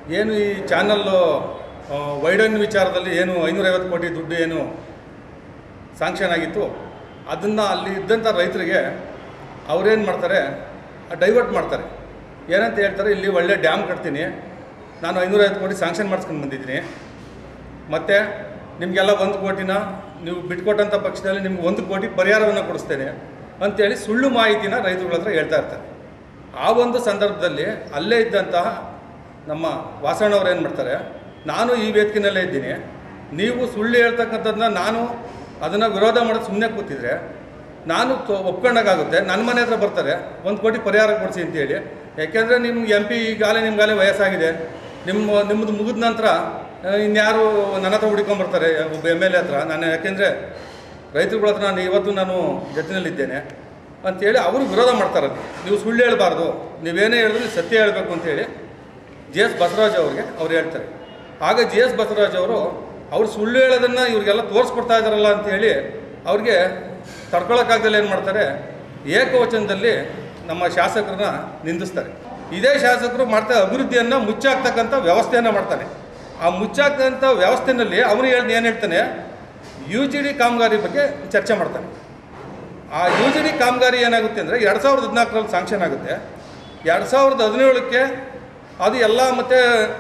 ಏನು ಈ channel widen ವಿಚಾರದಲ್ಲಿ ಏನು ಐನೂರೈವತ್ತು ಕೋಟಿ ದುಡ್ಡು ಏನು ಸ್ಯಾಂಕ್ಷನ್ ಆಗಿತ್ತು ಅದನ್ನು ಅಲ್ಲಿ ಇದ್ದಂಥ ರೈತರಿಗೆ ಅವ್ರೇನು ಮಾಡ್ತಾರೆ ಡೈವರ್ಟ್ ಮಾಡ್ತಾರೆ ಏನಂತ ಹೇಳ್ತಾರೆ ಇಲ್ಲಿ ಒಳ್ಳೆ ಡ್ಯಾಮ್ ಕಟ್ತೀನಿ ನಾನು ಐನೂರೈವತ್ತು ಕೋಟಿ ಸ್ಯಾಂಕ್ಷನ್ ಮಾಡಿಸ್ಕೊಂಡು ಬಂದಿದ್ದೀನಿ ಮತ್ತು ನಿಮಗೆಲ್ಲ ಒಂದು ಕೋಟಿನ ನೀವು ಬಿಟ್ಕೊಟ್ಟಂಥ ಪಕ್ಷದಲ್ಲಿ ನಿಮ್ಗೆ ಒಂದು ಕೋಟಿ ಪರಿಹಾರವನ್ನು ಕೊಡಿಸ್ತೇನೆ ಅಂತೇಳಿ ಸುಳ್ಳು ಮಾಹಿತಿನ ರೈತರುಗಳ ಹತ್ರ ಹೇಳ್ತಾ ಇರ್ತಾರೆ ಆ ಒಂದು ಸಂದರ್ಭದಲ್ಲಿ ಅಲ್ಲೇ ಇದ್ದಂತಹ ನಮ್ಮ ವಾಸಣ್ಣವ್ರು ಏನು ಮಾಡ್ತಾರೆ ನಾನು ಈ ವೇದಿಕೆನಲ್ಲೇ ಇದ್ದೀನಿ ನೀವು ಸುಳ್ಳು ಹೇಳ್ತಕ್ಕಂಥದ್ದನ್ನ ನಾನು ಅದನ್ನು ವಿರೋಧ ಮಾಡೋದು ಸುಮ್ಮನೆ ಕೂತಿದ್ರೆ ನಾನು ತೊ- ಒಪ್ಕೊಂಡಾಗುತ್ತೆ ನನ್ನ ಮನೆ ಹತ್ರ ಬರ್ತಾರೆ ಒಂದು ಕೋಟಿ ಪರಿಹಾರ ಕೊಡಿಸಿ ಅಂತೇಳಿ ಯಾಕೆಂದರೆ ನಿಮ್ಗೆ ಎಂ ಪಿ ಈಗಾಗಲೇ ನಿಮ್ಗಾಲೇ ವಯಸ್ಸಾಗಿದೆ ನಿಮ್ಮ ನಿಮ್ಮದು ಮುಗಿದ ನಂತರ ಆ, ಇನ್ಯಾರು ನನ್ನ ಹತ್ರ ಹುಡ್ಕೊಂಬರ್ತಾರೆ ಒಬ್ಬ ಎಮ್ ಎಲ್ ಎ ಹತ್ರ ನಾನು ಯಾಕೆಂದರೆ ರೈತರುಗಳ ಹತ್ರ ನಾನು ಇವತ್ತು ನಾನು ಜೊತೆಯಲ್ಲಿದ್ದೇನೆ ಅಂತೇಳಿ ಅವರು ವಿರೋಧ ಮಾಡ್ತಾರೆ ನೀವು ಸುಳ್ಳು ಹೇಳಬಾರ್ದು ನೀವೇನೇ ಹೇಳಿದ್ರು ನೀವು ಸತ್ಯ ಹೇಳಬೇಕು ಅಂತೇಳಿ ಜಿ ಎಸ್ ಬಸವರಾಜ್ ಅವ್ರಿಗೆ ಅವ್ರು ಹೇಳ್ತಾರೆ ಆಗ ಜಿ ಎಸ್ ಬಸವರಾಜ್ ಅವರು ಅವ್ರು ಸುಳ್ಳು ಹೇಳೋದನ್ನು ಇವ್ರಿಗೆಲ್ಲ ತೋರಿಸ್ಕೊಡ್ತಾ ಇದ್ದಾರಲ್ಲ ಅಂತೇಳಿ ಅವ್ರಿಗೆ ತಡ್ಕೊಳಕ್ಕಾಗದಲ್ಲಿ ಏನು ಮಾಡ್ತಾರೆ ಏಕವಚನದಲ್ಲಿ ನಮ್ಮ ಶಾಸಕರನ್ನ ನಿಂದಿಸ್ತಾರೆ ಇದೇ ಶಾಸಕರು ಮಾಡ್ತಾ ಅಭಿವೃದ್ಧಿಯನ್ನು ಮುಚ್ಚಾಕ್ತಕ್ಕಂಥ ವ್ಯವಸ್ಥೆಯನ್ನು ಮಾಡ್ತಾನೆ ಆ ಮುಚ್ಚಾಕ್ತಕ್ಕಂಥ ವ್ಯವಸ್ಥೆಯಲ್ಲಿ ಅವನು ಹೇಳಿ ಏನು ಹೇಳ್ತಾನೆ ಯು ಜಿ ಡಿ ಕಾಮಗಾರಿ ಬಗ್ಗೆ ಚರ್ಚೆ ಮಾಡ್ತಾನೆ ಆ ಯು ಜಿ ಡಿ ಕಾಮಗಾರಿ ಏನಾಗುತ್ತೆ ಅಂದರೆ ಎರಡು ಸಾವಿರದ ಹದಿನಾಲ್ಕರಲ್ಲಿ ಸ್ಯಾಂಕ್ಷನ್ ಆಗುತ್ತೆ ಎರಡು ಸಾವಿರದ ಹದಿನೇಳಕ್ಕೆ ಅದು ಎಲ್ಲ ಮತ್ತೆ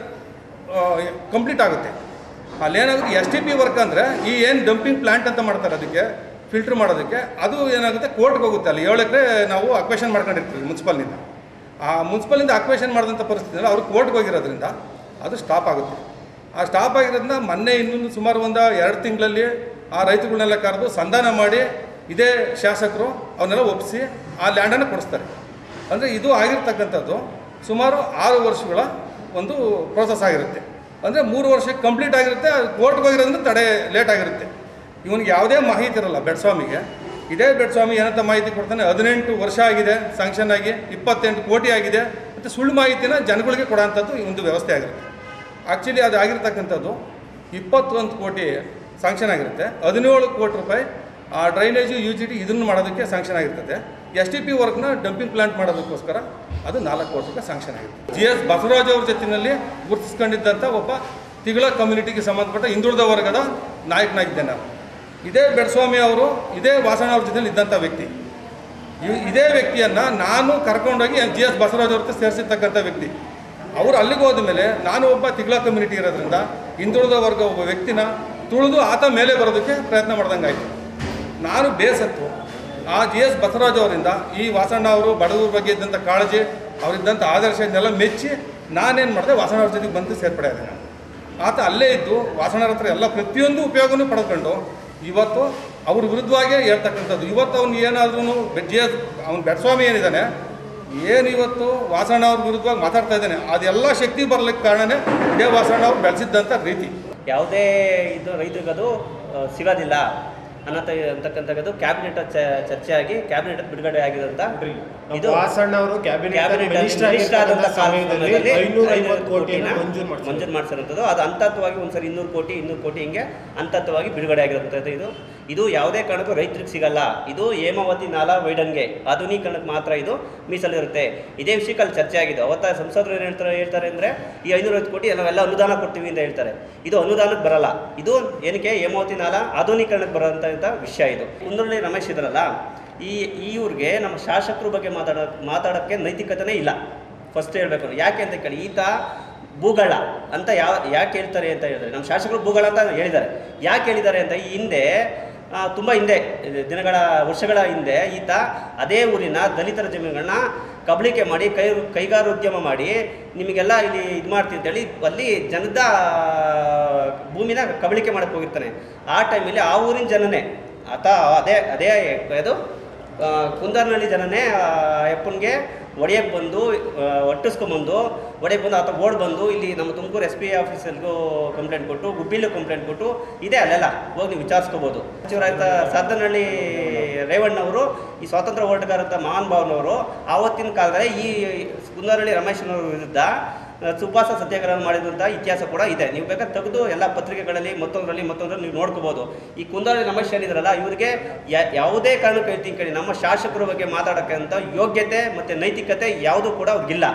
ಕಂಪ್ಲೀಟ್ ಆಗುತ್ತೆ ಅಲ್ಲೇನಾಗುತ್ತೆ ಎಸ್ ಟಿ ಪಿ ವರ್ಕ್ ಅಂದರೆ ಈ ಏನು ಡಂಪಿಂಗ್ ಪ್ಲ್ಯಾಂಟ್ ಅಂತ ಮಾಡ್ತಾರೆ ಅದಕ್ಕೆ ಫಿಲ್ಟ್ರ್ ಮಾಡೋದಕ್ಕೆ ಅದು ಏನಾಗುತ್ತೆ ಕೋರ್ಟ್ಗೆ ಹೋಗುತ್ತೆ ಅಲ್ಲಿ ಏಳು ಎಕರೆ ನಾವು ಅಕ್ವೇಷನ್ ಮಾಡ್ಕೊಂಡಿರ್ತೀವಿ ಮುನ್ಸಿಪಲ್ನಿಂದ ಆ ಮುನ್ಸಿಪಲಿಂದ ಅಕ್ವೇಷನ್ ಮಾಡಿದಂಥ ಪರಿಸ್ಥಿತಿಯಲ್ಲಿ ಅವರು ಕೋರ್ಟ್ಗೆ ಹೋಗಿರೋದ್ರಿಂದ ಅದು ಸ್ಟಾಪ್ ಆಗುತ್ತೆ ಆ ಸ್ಟಾಪ್ ಆಗಿರೋದ್ರಿಂದ ಮೊನ್ನೆ ಇನ್ನೊಂದು ಸುಮಾರು ಒಂದು ಎರಡು ತಿಂಗಳಲ್ಲಿ ಆ ರೈತಗಳನ್ನೆಲ್ಲ ಕರೆದು ಸಂಧಾನ ಮಾಡಿ ಇದೇ ಶಾಸಕರು ಅವನ್ನೆಲ್ಲ ಒಪ್ಪಿಸಿ ಆ ಲ್ಯಾಂಡನ್ನು ಕೊಡಿಸ್ತಾರೆ ಅಂದರೆ ಇದು ಆಗಿರ್ತಕ್ಕಂಥದ್ದು ಸುಮಾರು ಆರು ವರ್ಷಗಳ ಒಂದು ಪ್ರೋಸೆಸ್ ಆಗಿರುತ್ತೆ ಅಂದರೆ ಮೂರು ವರ್ಷಕ್ಕೆ ಕಂಪ್ಲೀಟ್ ಆಗಿರುತ್ತೆ ಕೋರ್ಟ್ಗೆ ಹೋಗಿರೋದ್ರಿಂದ ತಡೆ ಲೇಟ್ ಆಗಿರುತ್ತೆ ಇವನಿಗೆ ಯಾವುದೇ ಮಾಹಿತಿ ಇರಲ್ಲ ಬೆಡ್ಸ್ವಾಮಿಗೆ ಇದೇ ಬೆಡ್ಸ್ವಾಮಿ ಏನಂತ ಮಾಹಿತಿ ಕೊಡ್ತಾನೆ ಹದಿನೆಂಟು ವರ್ಷ ಆಗಿದೆ ಸ್ಯಾಂಕ್ಷನ್ ಆಗಿ ಇಪ್ಪತ್ತೆಂಟು ಕೋಟಿ ಆಗಿದೆ ಮತ್ತು ಸುಳ್ಳು ಮಾಹಿತಿನ ಜನಗಳಿಗೆ ಕೊಡೋಂಥದ್ದು ಈ ಒಂದು ವ್ಯವಸ್ಥೆ ಆಗಿರುತ್ತೆ ಆ್ಯಕ್ಚುಲಿ ಅದು ಆಗಿರ್ತಕ್ಕಂಥದ್ದು ಇಪ್ಪತ್ತೊಂದು ಕೋಟಿ ಸ್ಯಾಂಕ್ಷನ್ ಆಗಿರುತ್ತೆ ಹದಿನೇಳು ಕೋಟಿ ರೂಪಾಯಿ ಆ ಡ್ರೈನೇಜು ಯು ಜಿ ಟಿ ಇದನ್ನು ಮಾಡೋದಕ್ಕೆ ಸ್ಯಾಂಕ್ಷನ್ ಆಗಿರ್ತದೆ ಎಸ್ ಟಿ ಪಿ ವರ್ಕ್ನ ಡಂಪಿಂಗ್ ಪ್ಲಾಂಟ್ ಮಾಡೋದಕ್ಕೋಸ್ಕರ ಅದು ನಾಲ್ಕು ಕೋಟಿ ರೂಪಾಯಿ ಸ್ಯಾಂಕ್ಷನ್ ಆಗಿದೆ ಜಿ ಎಸ್ ಬಸವರಾಜ್ ಅವ್ರ ಜೊತೆಯಲ್ಲಿ ಗುರುತಿಸ್ಕೊಂಡಿದ್ದಂಥ ಒಬ್ಬ ತಿಗಳ ಕಮ್ಯುನಿಟಿಗೆ ಸಂಬಂಧಪಟ್ಟ ಹಿಂದುಳಿದ ವರ್ಗದ ನಾಯಕನಾಗಿದ್ದೆ ನಾನು ಇದೇ ಬೆಡ್ಸ್ವಾಮಿ ಅವರು ಇದೇ ವಾಸಣ್ಣ ಅವ್ರ ಜೊತೆಲಿ ಇದ್ದಂಥ ವ್ಯಕ್ತಿ ಇವ್- ಇದೇ ವ್ಯಕ್ತಿಯನ್ನು ನಾನು ಕರ್ಕೊಂಡೋಗಿ ಜಿ ಎಸ್ ಬಸವರಾಜ್ ಅವ್ರ ಹತ್ರ ಸೇರಿಸಿರ್ತಕ್ಕಂಥ ವ್ಯಕ್ತಿ ಅವರು ಅಲ್ಲಿಗೆ ಹೋದ ಮೇಲೆ ನಾನು ಒಬ್ಬ ತಿಗಳ ಕಮ್ಯುನಿಟಿ ಇರೋದ್ರಿಂದ ಹಿಂದುಳಿದ ವರ್ಗ ಒಬ್ಬ ವ್ಯಕ್ತಿನ ತುಳಿದು ಆತ ಮೇಲೆ ಬರೋದಕ್ಕೆ ಪ್ರಯತ್ನ ಮಾಡ್ದಂಗೆ ಆಯಿತು ನಾನು ಬೇಸತ್ತು ಆ ಜಿ ಎಸ್ ಬಸವರಾಜ್ ಅವರಿಂದ ಈ ವಾಸಣ್ಣ ಅವರು ಬಡವರ ಬಗ್ಗೆ ಇದ್ದಂಥ ಕಾಳಜಿ ಅವರಿದ್ದಂಥ ಆದರ್ಶ ಇದನ್ನೆಲ್ಲ ಮೆಚ್ಚಿ ನಾನೇನು ಮಾಡಿದೆ ವಾಸಣ್ಣ ಅವ್ರ ಜೊತೆಗೆ ಬಂದು ಸೇರ್ಪಡೆ ಆದೆ ನಾನು ಆತ ಅಲ್ಲೇ ಇದ್ದು ವಾಸಣ್ಣರ ಹತ್ರ ಎಲ್ಲ ಪ್ರತಿಯೊಂದು ಉಪಯೋಗನೂ ಪಡ್ಕೊಂಡು ಇವತ್ತು ಅವ್ರ ವಿರುದ್ಧವಾಗೇ ಹೇಳ್ತಕ್ಕಂಥದ್ದು ಇವತ್ತು ಅವ್ನು ಏನಾದ್ರೂ ಜಿ ಎಸ್ ಅವ್ನು ಬೆಡ್ಸ್ವಾಮಿ ಏನಿದ್ದಾನೆ ಏನು ಇವತ್ತು ವಾಸಣ್ಣ ಅವ್ರ ವಿರುದ್ಧವಾಗಿ ಮಾತಾಡ್ತಾ ಇದ್ದಾನೆ ಅದೆಲ್ಲ ಶಕ್ತಿ ಬರ್ಲಿಕ್ಕೆ ಕಾರಣನೇ ಇದೇ ವಾಸಣ್ಣ ಅವ್ರು ಬೆಳೆಸಿದ್ದಂಥ ರೀತಿ ಯಾವುದೇ ಇದು ರೈತರಿಗೆ ಅದು ಆ, ಸಿಗೋದಿಲ್ಲ ಅನ್ನತ ಅಂತಕ್ಕಂಥದ್ದು ಕ್ಯಾಬಿನೆಟ್ ಚರ್ಚೆ ಆಗಿ ಕ್ಯಾಬಿನೆಟ್ ಬಿಡುಗಡೆ ಆಗಿರೋಂಥ ಇದು ವಾಸಣ್ಣ ಅವರು ಕ್ಯಾಬಿನೆಟ್ ಕ್ಯಾಬಿನೆಟ್ ಮಿನಿಸ್ಟರ್ ಮಿನಿಸ್ಟರ್ ಆದಂಥ ಸಮಯದಲ್ಲಿ ಕಾಲದಲ್ಲಿ ಐನೂರ ಐನೂರು ಐವತ್ತು ಕೋಟಿಯನ್ನು ಕೋಟಿನ ಮಂಜೂರು ಮಾಡಿಸಿದ್ರು ಮಂಜೂರು ಮಾಡಿಸಿರೋಂಥದ್ದು ಅದು ಹಂತತ್ವವಾಗಿ ಒಂದ್ಸರಿ ಇನ್ನೂರು ಕೋಟಿ ಇನ್ನೂರು ಕೋಟಿ ಹಿಂಗೆ ಹಂತತ್ವವಾಗಿ ಬಿಡುಗಡೆ ಆಗಿರೋಂಥದ್ದು ಇದು ಇದು ಯಾವುದೇ ಕಾರಣಕ್ಕೂ ರೈತರಿಗೆ ಸಿಗಲ್ಲ ಇದು ಹೇಮಾವತಿ ನಾಲಾ ವೈಡನ್ಗೆ ಆಧುನೀಕರಣಕ್ಕೆ ಮಾತ್ರ ಇದು ಮೀಸಲಿರುತ್ತೆ ಇದೇ ವಿಷಯಕ್ಕೆ ಅಲ್ಲಿ ಚರ್ಚೆ ಆಗಿದೆ ಅವತ್ತ ಸಂಸದರು ಏನು ಹೇಳ್ತಾರೆ ಹೇಳ್ತಾರೆ ಅಂದರೆ ಈ ಐನೂರೈವತ್ತು ಕೋಟಿ ನಾವೆಲ್ಲ ಅನುದಾನ ಕೊಡ್ತೀವಿ ಅಂತ ಹೇಳ್ತಾರೆ ಇದು ಅನುದಾನಕ್ಕೆ ಬರಲ್ಲ ಇದು ಏನಕ್ಕೆ ಹೇಮಾವತಿ ನಾಲಾ ಆಧುನೀಕರಣಕ್ಕೆ ಬರೋಂಥ ವಿಷಯ ಇದು ಕುಂದಳ್ಳಿ ರಮೇಶ್ ಇದ್ರಲ್ಲ ಈ ಈ ಇವ್ರಿಗೆ ನಮ್ಮ ಶಾಸಕರ ಬಗ್ಗೆ ಮಾತಾಡೋ ಮಾತಾಡೋಕ್ಕೆ ನೈತಿಕತೆನೇ ಇಲ್ಲ ಫಸ್ಟ್ ಹೇಳ್ಬೇಕು ಯಾಕೆ ಅಂತ ಕೇಳಿ ಈತ ಭೂಗಳ ಅಂತ ಯಾವ ಯಾಕೆ ಹೇಳ್ತಾರೆ ಅಂತ ಹೇಳಿದ್ರೆ ನಮ್ಮ ಶಾಸಕರು ಭೂಗಳ ಅಂತ ಹೇಳಿದ್ದಾರೆ ಯಾಕೆ ಹೇಳಿದ್ದಾರೆ ಅಂತ ಈ ಹಿಂದೆ ತುಂಬ ಹಿಂದೆ ಇದು ದಿನಗಳ ವರ್ಷಗಳ ಹಿಂದೆ ಈತ ಅದೇ ಊರಿನ ದಲಿತರ ಜಮೀನುಗಳನ್ನ ಕಬಳಿಕೆ ಮಾಡಿ ಕೈ ಕೈಗಾರೋದ್ಯಮ ಮಾಡಿ ನಿಮಗೆಲ್ಲ ಇಲ್ಲಿ ಇದು ಮಾಡ್ತೀನಿ ಅಂತೇಳಿ ಅಲ್ಲಿ ಜನದ ಭೂಮಿನ ಕಬಳಿಕೆ ಮಾಡಕ್ಕೆ ಹೋಗಿರ್ತಾನೆ ಆ ಟೈಮಲ್ಲಿ ಆ ಊರಿನ ಜನನೇ ಆತ ಅದೇ ಅದೇ ಇದು ಆ, ಕುಂದರ್ನಹಳ್ಳಿ ಜನನೇ ಅಪ್ಪನಿಗೆ ಒಡೆಯಕ್ಕೆ ಬಂದು ಆ, ಒಟ್ಟಿಸ್ಕೊಂಬಂದು ಒಡೆಯಕ್ಕೆ ಬಂದು ಆತ ಓಡ್ ಬಂದು ಇಲ್ಲಿ ನಮ್ಮ ತುಮಕೂರು ಎಸ್ ಪಿ ಆಫೀಸಲ್ಗೂ ಕಂಪ್ಲೇಂಟ್ ಕೊಟ್ಟು ಗುಬ್ಬಿಲ್ಲೂ ಕಂಪ್ಲೇಂಟ್ ಕೊಟ್ಟು ಇದೆ ಅಲ್ಲೆಲ್ಲ ಹೋಗಿ ನೀವು ವಿಚಾರಿಸ್ಕೋಬೋದು ಸಚಿವರಾದ ಸಾಧನಹಳ್ಳಿ ರೇವಣ್ಣವರು ಈ ಸ್ವಾತಂತ್ರ್ಯ ಹೋರಾಟಗಾರ ಅಂತ ಮಹಾನ್ ಭಾವನವರು ಆವತ್ತಿನ ಕಾಲದಲ್ಲಿ ಈ ಕುಂದರಹಳ್ಳಿ ರಮೇಶನವರ ವಿರುದ್ಧ ಆ, ಸುಭಾಸ ಸತ್ಯಾಗ್ರಹ ಮಾಡಿದಂಥ ಇತಿಹಾಸ ಕೂಡ ಇದೆ ನೀವು ಬೇಕಾದ್ರೆ ತೆಗೆದು ಎಲ್ಲ ಪತ್ರಿಕೆಗಳಲ್ಲಿ ಮತ್ತೊಂದರಲ್ಲಿ ಮತ್ತೊಂದರಲ್ಲಿ ನೀವು ನೋಡ್ಕೋಬೋದು ಈ ಕುಂದರಹಳ್ಳಿ ರಮೇಶ್ ಏನಿದ್ರಲ್ಲ ಇವರಿಗೆ ಯಾ- ಯಾವುದೇ ಕಾರಣಕ್ಕೆ ಹೇಳ್ತೀನಿ ಕೇಳಿ ನಮ್ಮ ಶಾಸಕರ ಬಗ್ಗೆ ಮಾತಾಡೋಕ್ಕೆ ಅಂತ ಯೋಗ್ಯತೆ ಮತ್ತು ನೈತಿಕತೆ ಯಾವುದೂ ಕೂಡ ಅವ್ರಿಗಿಲ್ಲ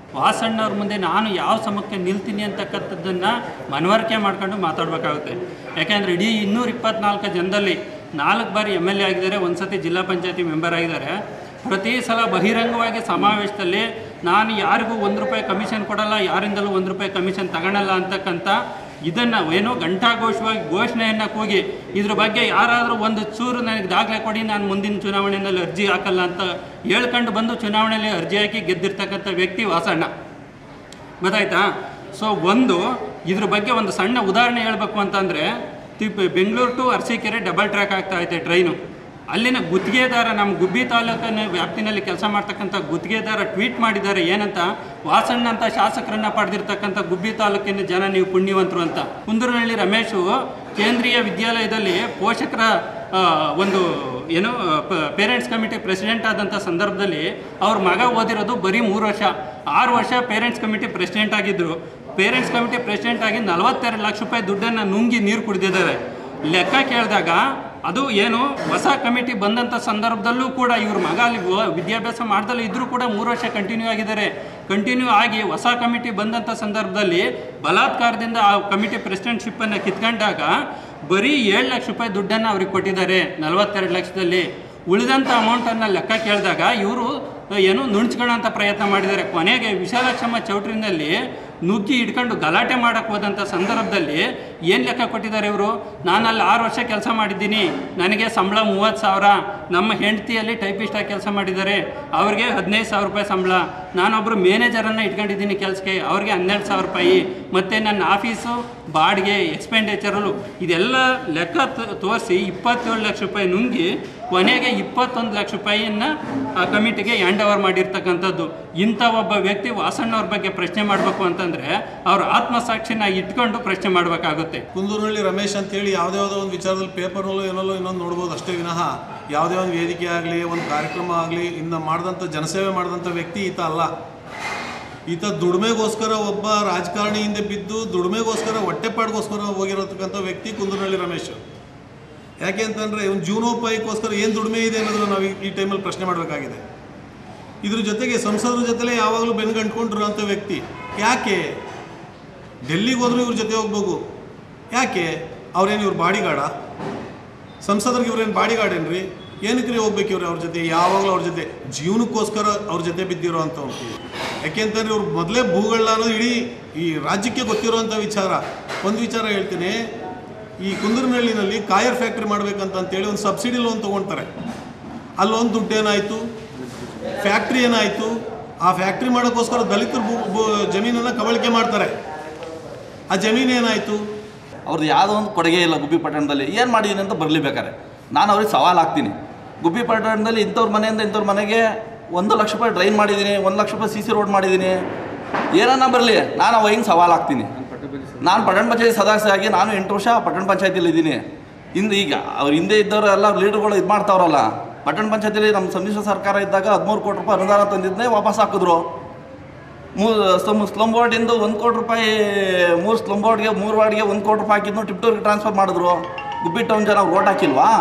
ವಾಸಣ್ಣವ್ರ ಮುಂದೆ ನಾನು ಯಾವ ಸಮಕ್ಕೆ ನಿಲ್ತೀನಿ ಅಂತಕ್ಕಂಥದ್ದನ್ನು ಮನವರಿಕೆ ಮಾಡ್ಕೊಂಡು ಮಾತಾಡಬೇಕಾಗುತ್ತೆ ಯಾಕೆಂದರೆ ಇಡೀ ಇನ್ನೂರ ಇಪ್ಪತ್ನಾಲ್ಕು ಜನದಲ್ಲಿ ನಾಲ್ಕು ಬಾರಿ ಎಮ್ ಎಲ್ ಎ ಆಗಿದ್ದಾರೆ ಒಂದು ಸತಿ ಜಿಲ್ಲಾ ಪಂಚಾಯತಿ ಮೆಂಬರ್ ಆಗಿದ್ದಾರೆ ಪ್ರತಿ ಸಲ ಬಹಿರಂಗವಾಗಿ ಸಮಾವೇಶದಲ್ಲಿ ನಾನು ಯಾರಿಗೂ ಒಂದು ರೂಪಾಯಿ ಕಮಿಷನ್ ಕೊಡಲ್ಲ ಯಾರಿಂದಲೂ ಒಂದು ರೂಪಾಯಿ ಕಮಿಷನ್ ತಗೊಳಲ್ಲ ಅಂತಕ್ಕಂಥ ಇದನ್ನು ಏನೋ ಘಂಟಾಘೋಷವಾಗಿ ಘೋಷಣೆಯನ್ನು ಕೂಗಿ ಇದ್ರ ಬಗ್ಗೆ ಯಾರಾದರೂ ಒಂದು ಚೂರು ನನಗೆ ದಾಖಲೆ ಕೊಡಿ ನಾನು ಮುಂದಿನ ಚುನಾವಣೆಯಲ್ಲಿ ಅರ್ಜಿ ಹಾಕಲ್ಲ ಅಂತ ಹೇಳ್ಕೊಂಡು ಬಂದು ಚುನಾವಣೆಯಲ್ಲಿ ಅರ್ಜಿ ಹಾಕಿ ಗೆದ್ದಿರ್ತಕ್ಕಂಥ ವ್ಯಕ್ತಿ ವಾಸಣ್ಣ ಗೊತ್ತಾಯ್ತಾ ಸೊ ಒಂದು ಇದ್ರ ಬಗ್ಗೆ ಒಂದು ಸಣ್ಣ ಉದಾಹರಣೆ ಹೇಳಬೇಕು ಅಂತಂದರೆ ತಿಪ್ Bengaluru to Arsikere double track ಆಗ್ತಾ ಐತೆ ಟ್ರೈನು ಅಲ್ಲಿನ ಗುತ್ತಿಗೆದಾರ ನಮ್ಮ ಗುಬ್ಬಿ ತಾಲೂಕಿನ ವ್ಯಾಪ್ತಿನಲ್ಲಿ ಕೆಲಸ ಮಾಡ್ತಕ್ಕಂಥ ಗುತ್ತಿಗೆದಾರ ಟ್ವೀಟ್ ಮಾಡಿದ್ದಾರೆ ಏನಂತ ವಾಸಣ್ಣ ಅಂತ ಶಾಸಕರನ್ನ ಪಡೆದಿರ್ತಕ್ಕಂಥ ಗುಬ್ಬಿ ತಾಲೂಕಿನ ಜನ ನೀವು ಪುಣ್ಯವಂತರು ಅಂತ ಕುಂದೂರಿನಹಳ್ಳಿ ರಮೇಶು ಕೇಂದ್ರೀಯ ವಿದ್ಯಾಲಯದಲ್ಲಿ ಪೋಷಕರ ಆ, ಒಂದು ಏನು ಪೇರೆಂಟ್ಸ್ ಕಮಿಟಿ ಪ್ರೆಸಿಡೆಂಟ್ ಆದಂಥ ಸಂದರ್ಭದಲ್ಲಿ ಅವ್ರ ಮಗ ಓದಿರೋದು ಬರೀ ಮೂರು ವರ್ಷ ಆರು ವರ್ಷ ಪೇರೆಂಟ್ಸ್ ಕಮಿಟಿ ಪ್ರೆಸಿಡೆಂಟ್ ಆಗಿದ್ದರು ಪೇರೆಂಟ್ಸ್ ಕಮಿಟಿ ಪ್ರೆಸಿಡೆಂಟ್ ಆಗಿ ನಲವತ್ತೆರಡು ಲಕ್ಷ ರೂಪಾಯಿ ದುಡ್ಡನ್ನು ನುಂಗಿ ನೀರು ಕುಡಿದಿದ್ದಾರೆ ಲೆಕ್ಕ ಕೇಳಿದಾಗ ಅದು ಏನು ಹೊಸ ಕಮಿಟಿ ಬಂದಂಥ ಸಂದರ್ಭದಲ್ಲೂ ಕೂಡ ಇವ್ರ ಮಗ ಅಲ್ಲಿ ವ- ವಿದ್ಯಾಭ್ಯಾಸ ಮಾಡ್ದಲ್ಲೇ ಇದ್ರೂ ಕೂಡ ಮೂರು ವರ್ಷ ಕಂಟಿನ್ಯೂ ಆಗಿದ್ದಾರೆ ಕಂಟಿನ್ಯೂ ಆಗಿ ಹೊಸ ಕಮಿಟಿ ಬಂದಂಥ ಸಂದರ್ಭದಲ್ಲಿ ಬಲಾತ್ಕಾರದಿಂದ ಆ ಕಮಿಟಿ ಪ್ರೆಸಿಡೆಂಟ್ಶಿಪ್ಪನ್ನು ಕಿತ್ಕೊಂಡಾಗ ಬರೀ ಏಳು ಲಕ್ಷ ರೂಪಾಯಿ ದುಡ್ಡನ್ನು ಅವ್ರಿಗೆ ಕೊಟ್ಟಿದ್ದಾರೆ ನಲವತ್ತೆರಡು ಲಕ್ಷದಲ್ಲಿ ಉಳಿದಂಥ ಅಮೌಂಟನ್ನು ಲೆಕ್ಕ ಕೇಳಿದಾಗ ಇವರು ಏನು ನುಣ್ಚ್ಕೊಳ್ಳೋಂಥ ಪ್ರಯತ್ನ ಮಾಡಿದ್ದಾರೆ ಕೊನೆಗೆ ವಿಶಾಲಕ್ಷಮ್ಮ ಚೌಟ್ರಿನಲ್ಲಿ ನುಗ್ಗಿ ಇಟ್ಕೊಂಡು ಗಲಾಟೆ ಮಾಡಕ್ಕೆ ಹೋದಂಥ ಸಂದರ್ಭದಲ್ಲಿ ಏನು ಲೆಕ್ಕ ಕೊಟ್ಟಿದ್ದಾರೆ ಇವರು ನಾನು ಅಲ್ಲಿ ಆರು ವರ್ಷ ಕೆಲಸ ಮಾಡಿದ್ದೀನಿ ನನಗೆ ಸಂಬಳ ಮೂವತ್ತು ಸಾವಿರ ನಮ್ಮ ಹೆಂಡತಿಯಲ್ಲಿ ಟೈಪಿಸ್ಟಾಗಿ ಕೆಲಸ ಮಾಡಿದ್ದಾರೆ ಅವ್ರಿಗೆ ಹದಿನೈದು ಸಾವಿರ ರೂಪಾಯಿ ಸಂಬಳ ನಾನೊಬ್ಬರು ಮ್ಯಾನೇಜರನ್ನು ಇಟ್ಕೊಂಡಿದ್ದೀನಿ ಕೆಲಸಕ್ಕೆ ಅವ್ರಿಗೆ ಹನ್ನೆರಡು ಸಾವಿರ ರೂಪಾಯಿ ಮತ್ತು ನನ್ನ ಆಫೀಸು ಬಾಡಿಗೆ ಎಕ್ಸ್ಪೆಂಡಿಚರಲು ಇದೆಲ್ಲ ಲೆಕ್ಕ ತೋರಿಸಿ ಇಪ್ಪತ್ತೇಳು ಲಕ್ಷ ರೂಪಾಯಿ ನುಂಗಿ ಕೊನೆಗೆ ಇಪ್ಪತ್ತೊಂದು ಲಕ್ಷ ರೂಪಾಯಿಯನ್ನು ಆ ಕಮಿಟಿಗೆ ಹ್ಯಾಂಡ್ ಓವರ್ ಮಾಡಿರ್ತಕ್ಕಂಥದ್ದು ಇಂಥ ಒಬ್ಬ ವ್ಯಕ್ತಿ ವಾಸಣ್ಣವ್ರ ಬಗ್ಗೆ ಪ್ರಶ್ನೆ ಮಾಡಬೇಕು ಅಂತಂದರೆ ಅವ್ರ ಆತ್ಮಸಾಕ್ಷಿನ ಇಟ್ಕೊಂಡು ಪ್ರಶ್ನೆ ಮಾಡಬೇಕಾಗುತ್ತೆ ಕುಂದೂರಿನಹಳ್ಳಿ ರಮೇಶ್ ಅಂತೇಳಿ ಯಾವುದೇ ಯಾವುದೋ ಒಂದು ವಿಚಾರದಲ್ಲಿ ಪೇಪರ್ನಲ್ಲೋ ಏನಲ್ಲೋ ಇನ್ನೊಂದು ನೋಡ್ಬೋದು ಅಷ್ಟೇ ವಿನಃ ಯಾವುದೇ ಒಂದು ವೇದಿಕೆ ಆಗಲಿ ಒಂದು ಕಾರ್ಯಕ್ರಮ ಆಗಲಿ ಇನ್ನು ಮಾಡಿದಂಥ ಜನಸೇವೆ ಮಾಡಿದಂಥ ವ್ಯಕ್ತಿ ಈತ ಅಲ್ಲ ಈತ ದುಡಿಮೆಗೋಸ್ಕರ ಒಬ್ಬ ರಾಜಕಾರಣಿ ಹಿಂದೆ ಬಿದ್ದು ದುಡಿಮೆಗೋಸ್ಕರ ಹೊಟ್ಟೆಪಾಡಿಗೋಸ್ಕರ ಹೋಗಿರತಕ್ಕಂಥ ವ್ಯಕ್ತಿ ಕುಂದೂರಿನಹಳ್ಳಿ ರಮೇಶ್ ಯಾಕೆ ಅಂತಂದರೆ ಇವನು ಜೀವನೋಪಾಯಕ್ಕೋಸ್ಕರ ಏನು ದುಡಿಮೆ ಇದೆ ಅನ್ನೋದನ್ನ ನಾವು ಈ- ಈ ಟೈಮಲ್ಲಿ ಪ್ರಶ್ನೆ ಮಾಡಬೇಕಾಗಿದೆ ಇದ್ರ ಜೊತೆಗೆ ಸಂಸದರ ಜೊತೆಲೇ ಯಾವಾಗಲೂ ಬೆನ್ಗಂಟ್ಕೊಂಡಿರೋಂಥ ವ್ಯಕ್ತಿ ಯಾಕೆ ಡೆಲ್ಲಿಗೆ ಹೋದ್ರೂ ಇವ್ರ ಜೊತೆ ಹೋಗ್ಬೇಕು ಯಾಕೆ ಅವ್ರೇನು ಇವ್ರ ಬಾಡಿಗಾಡ ಸಂಸದರಿಗೆ ಇವ್ರೇನು ಬಾಡಿಗಾರ್ಡ್ ಏನ್ರಿ ಏನಕ್ಕೆ ರೀ ಹೋಗ್ಬೇಕು ಇವ್ರು ಅವ್ರ ಜೊತೆ ಯಾವಾಗಲೂ ಅವ್ರ ಜೊತೆ ಜೀವನಕ್ಕೋಸ್ಕರ ಅವ್ರ ಜೊತೆ ಬಿದ್ದಿರೋ ಅಂಥವ್ರು ಯಾಕೆಂತಂದ್ರೆ ಇವ್ರು ಮೊದಲೇ ಭೂಗಳ ಅನ್ನೋದು ಇಡೀ ಈ ರಾಜ್ಯಕ್ಕೆ ಗೊತ್ತಿರೋವಂಥ ವಿಚಾರ ಒಂದು ವಿಚಾರ ಹೇಳ್ತೀನಿ ಈ ಕುಂದೂರಿನಹಳ್ಳಿನಲ್ಲಿ ಕಾಯರ್ ಫ್ಯಾಕ್ಟ್ರಿ ಮಾಡ್ಬೇಕಂತ ಅಂತೇಳಿ ಒಂದು ಸಬ್ಸಿಡಿ ಲೋನ್ ತೊಗೊಳ್ತಾರೆ ಆ ಲೋನ್ ದುಡ್ಡು ಏನಾಯಿತು ಫ್ಯಾಕ್ಟ್ರಿ ಏನಾಯಿತು ಆ ಫ್ಯಾಕ್ಟ್ರಿ ಮಾಡೋಕ್ಕೋಸ್ಕರ ದಲಿತರು ಭೂ ಭೂ ಜಮೀನನ್ನು ಕಬಳಿಕೆ ಮಾಡ್ತಾರೆ ಆ ಜಮೀನು ಏನಾಯಿತು ಅವ್ರದ್ದು ಯಾವುದೋ ಒಂದು ಕೊಡುಗೆ ಇಲ್ಲ ಗುಬ್ಬಿ ಪಟ್ಟಣದಲ್ಲಿ ಏನು ಮಾಡಿದ್ದೀನಿ ಅಂತ ಬರಲಿ ಬೇಕಾರೆ ನಾನು ಅವ್ರಿಗೆ ಸವಾಲು ಹಾಕ್ತೀನಿ ಗುಬ್ಬಿ ಪಟ್ಟಣದಲ್ಲಿ ಇಂಥವ್ರ ಮನೆಯಿಂದ ಇಂಥವ್ರ ಮನೆಗೆ ಒಂದು ಲಕ್ಷ ರೂಪಾಯಿ ಡ್ರೈನ್ ಮಾಡಿದ್ದೀನಿ ಒಂದು ಲಕ್ಷ ರೂಪಾಯಿ ಸಿ ಸಿ ರೋಡ್ ಮಾಡಿದ್ದೀನಿ ಏನನ್ನ ಬರಲಿ ನಾನು ಅವ ಹಿಂಗೆ ಸವಾಲು ಹಾಕ್ತೀನಿ ನಾನು ಪಟ್ಟಣ ಪಂಚಾಯತಿ ಸದಸ್ಯ ಆಗಿ ನಾನು ಎಂಟು ವರ್ಷ ಪಟ್ಟಣ ಪಂಚಾಯತಿಲಿ ಇದ್ದೀನಿ ಇಂದು ಈಗ ಅವ್ರ ಹಿಂದೆ ಇದ್ದವರು ಎಲ್ಲ ಲೀಡರ್ಗಳು ಇದು ಮಾಡ್ತಾವ್ರಲ್ಲ ಪಟ್ಟಣ ಪಂಚಾಯತಿಲಿ ನಮ್ಮ ಸಮ್ಮಿಶ್ರ ಸರ್ಕಾರ ಇದ್ದಾಗ ಹದಿಮೂರು ಕೋಟಿ ರೂಪಾಯಿ ಅನುದಾನ ತಂದಿದ್ದನ್ನೇ ವಾಪಸ್ ಹಾಕಿದ್ರು ಮೂರು ಸ್ಲಮ್ ಸ್ಲಮ್ ಬೋರ್ಡಿಂದ ಒಂದು ಕೋಟಿ ರೂಪಾಯಿ ಮೂರು ಸ್ಲಮ್ ಬೋರ್ಡ್ಗೆ ಮೂರು ವಾರ್ಡ್ಗೆ ಒಂದು ಕೋಟಿ ರೂಪಾಯಿ ಹಾಕಿದ್ನು ಟಿಪ್ಟೂರ್ಗೆ ಟ್ರಾನ್ಸ್ಫರ್ ಮಾಡಿದ್ರು ಗುಬ್ಬಿ ಟೌನ್ ಜನ ಓಟ್ ಹಾಕಿಲ್ವಾ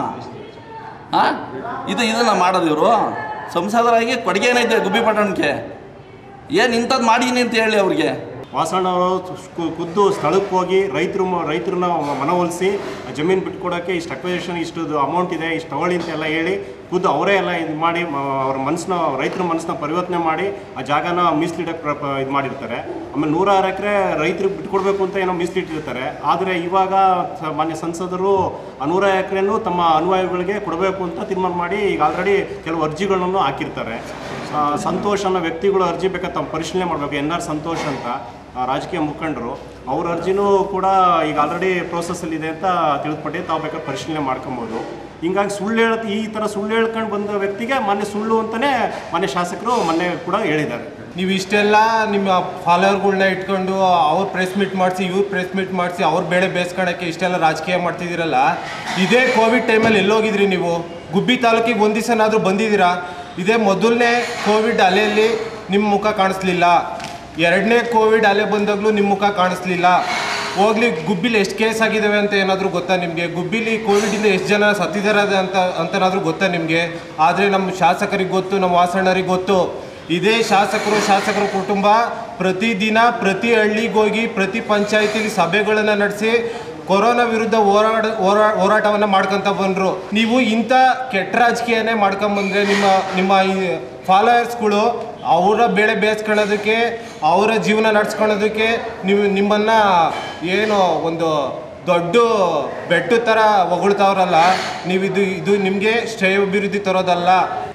ಹಾಂ ಇದು ಇದನ್ನು ಮಾಡೋದು ಇವರು ಸಂಸದರಾಗಿ ಕೊಡುಗೆ ಏನೈತೆ ಗುಬ್ಬಿ ಪಟ್ಟಣಕ್ಕೆ ಏನು ಇಂಥದ್ದು ಮಾಡಿದ್ದೀನಿ ಅಂತ ಹೇಳಿ ಅವ್ರಿಗೆ ವಾಸಣ್ಣ ಅವರು ಕು- ಖುದ್ದು ಸ್ಥಳಕ್ಕೆ ಹೋಗಿ ರೈತರು ರೈತರನ್ನ ಮನವೊಲಿಸಿ ಜಮೀನು ಬಿಟ್ಕೊಡೋಕ್ಕೆ ಇಷ್ಟು ಅಕ್ವಿಸೇಷನ್ ಇಷ್ಟು ಅಮೌಂಟ್ ಇದೆ ಇಷ್ಟು ತಗೊಳ್ಳಿ ಅಂತ ಎಲ್ಲ ಹೇಳಿ ಖುದ್ದು ಅವರೇ ಎಲ್ಲ ಇದು ಮಾಡಿ ಮ- ಅವ್ರ ಮನಸ್ಸನ್ನ ರೈತರ ಮನಸ್ಸನ್ನ ಪರಿವರ್ತನೆ ಮಾಡಿ ಆ ಜಾಗನ ಮೀಸಲಿಡಕ್ಕೆ ಇದು ಮಾಡಿರ್ತಾರೆ ಆಮೇಲೆ ನೂರಾರು ಎಕರೆ ರೈತರಿಗೆ ಬಿಟ್ಕೊಡ್ಬೇಕು ಅಂತ ಏನೋ ಮೀಸಲಿಟ್ಟಿರ್ತಾರೆ ಆದರೆ ಇವಾಗ ಸ- ಮಾನ್ಯ ಸಂಸದರು ಆ ನೂರ ಎಕರೆನೂ ತಮ್ಮ ಅನುಯಾಯಿಗಳಿಗೆ ಕೊಡಬೇಕು ಅಂತ ತೀರ್ಮಾನ ಮಾಡಿ ಈಗ ಆಲ್ರೆಡಿ ಕೆಲವು ಅರ್ಜಿಗಳನ್ನು ಹಾಕಿರ್ತಾರೆ ಆ, ಸಂತೋಷ್ ಅನ್ನೋ ವ್ಯಕ್ತಿಗಳು ಅರ್ಜಿ ಬೇಕಾದ್ರೆ ತಾವು ಪರಿಶೀಲನೆ ಮಾಡಬೇಕು ಎನ್ ಆರ್ ಸಂತೋಷ್ ಅಂತ ಆ, ರಾಜಕೀಯ ಮುಖಂಡರು ಅವ್ರ ಅರ್ಜಿನೂ ಕೂಡ ಈಗ ಆಲ್ರೆಡಿ ಪ್ರೋಸೆಸ್ಸಲ್ಲಿದೆ ಅಂತ ತಿಳಿದುಪಟ್ಟು ತಾವು ಬೇಕಾದ್ರೆ ಪರಿಶೀಲನೆ ಮಾಡ್ಕೊಬೋದು ಹಿಂಗಾಗಿ ಸುಳ್ಳು ಹೇಳ ಈ ಥರ ಸುಳ್ಳು ಹೇಳ್ಕೊಂಡು ಬಂದ ವ್ಯಕ್ತಿಗೆ ಮೊನ್ನೆ ಸುಳ್ಳು ಅಂತಲೇ ಮೊನ್ನೆ ಶಾಸಕರು ಮೊನ್ನೆ ಕೂಡ ಹೇಳಿದ್ದಾರೆ ನೀವು ಇಷ್ಟೆಲ್ಲ ನಿಮ್ಮ ಫಾಲೋವರ್ಗಳ್ನ ಇಟ್ಕೊಂಡು ಅವ್ರು ಪ್ರೆಸ್ ಮೀಟ್ ಮಾಡಿಸಿ ಇವ್ರು ಪ್ರೆಸ್ ಮೀಟ್ ಮಾಡಿಸಿ ಅವ್ರ ಬೇಳೆ ಬೇಯಿಸ್ಕೊಳಕ್ಕೆ ಇಷ್ಟೆಲ್ಲ ರಾಜಕೀಯ ಮಾಡ್ತಿದ್ದೀರಲ್ಲ ಇದೇ ಕೋವಿಡ್ ಟೈಮಲ್ಲಿ ಎಲ್ಲೋಗಿದ್ರಿ ನೀವು ಗುಬ್ಬಿ ತಾಲೂಕಿಗೆ ಒಂದು ದಿವಸನಾದರೂ ಬಂದಿದ್ದೀರಾ ಇದೇ ಮೊದಲನೇ ಕೋವಿಡ್ ಅಲೆಯಲ್ಲಿ ನಿಮ್ಮ ಮುಖ ಕಾಣಿಸ್ಲಿಲ್ಲ ಎರಡನೇ ಕೋವಿಡ್ ಅಲೆ ಬಂದಾಗಲೂ ನಿಮ್ಮ ಮುಖ ಕಾಣಿಸ್ಲಿಲ್ಲ ಹೋಗ್ಲಿ ಗುಬ್ಬಿಲಿ ಎಷ್ಟು ಕೇಸ್ ಆಗಿದ್ದಾವೆ ಅಂತ ಏನಾದರೂ ಗೊತ್ತಾ ನಿಮಗೆ ಗುಬ್ಬಿಲಿ ಕೋವಿಡಿಂದ ಎಷ್ಟು ಜನ ಸತ್ತಿದ್ದಾರೆ ಅಂತ ಅಂತನಾದರೂ ಗೊತ್ತಾ ನಿಮಗೆ ಆದರೆ ನಮ್ಮ ಶಾಸಕರಿಗೆ ಗೊತ್ತು ನಮ್ಮ ವಾಸಣ್ಣರಿಗೆ ಗೊತ್ತು ಇದೇ ಶಾಸಕರು ಶಾಸಕರ ಕುಟುಂಬ ಪ್ರತಿದಿನ ಪ್ರತಿ ಹಳ್ಳಿಗೆ ಹೋಗಿ ಪ್ರತಿ ಪಂಚಾಯತಿಲಿ ಸಭೆಗಳನ್ನು ನಡೆಸಿ ಕೊರೋನಾ ವಿರುದ್ಧ ಹೋರಾಡ ಹೋರಾ ಹೋರಾಟವನ್ನು ಮಾಡ್ಕೊತ ಬಂದರು ನೀವು ಇಂಥ ಕೆಟ್ಟ ರಾಜಕೀಯನೇ ಮಾಡ್ಕೊಂಬಂದ್ರೆ ನಿಮ್ಮ ನಿಮ್ಮ ಈ ಫಾಲೋವರ್ಸ್ಗಳು ಅವರ ಬೆಳೆ ಬೇಯಿಸ್ಕೊಳ್ಳೋದಕ್ಕೆ ಅವರ ಜೀವನ ನಡ್ಸ್ಕೊಳ್ಳೋದಕ್ಕೆ ನೀವು ನಿಮ್ಮನ್ನು ಏನು ಒಂದು ದೊಡ್ಡ ಬೆಟ್ಟು ಥರ ಹೊಗಳ್ತಾವ್ರಲ್ಲ ನೀವು ಇದು ಇದು ನಿಮಗೆ ಶ್ರೇಯೋಭಿವೃದ್ಧಿ ತರೋದಲ್ಲ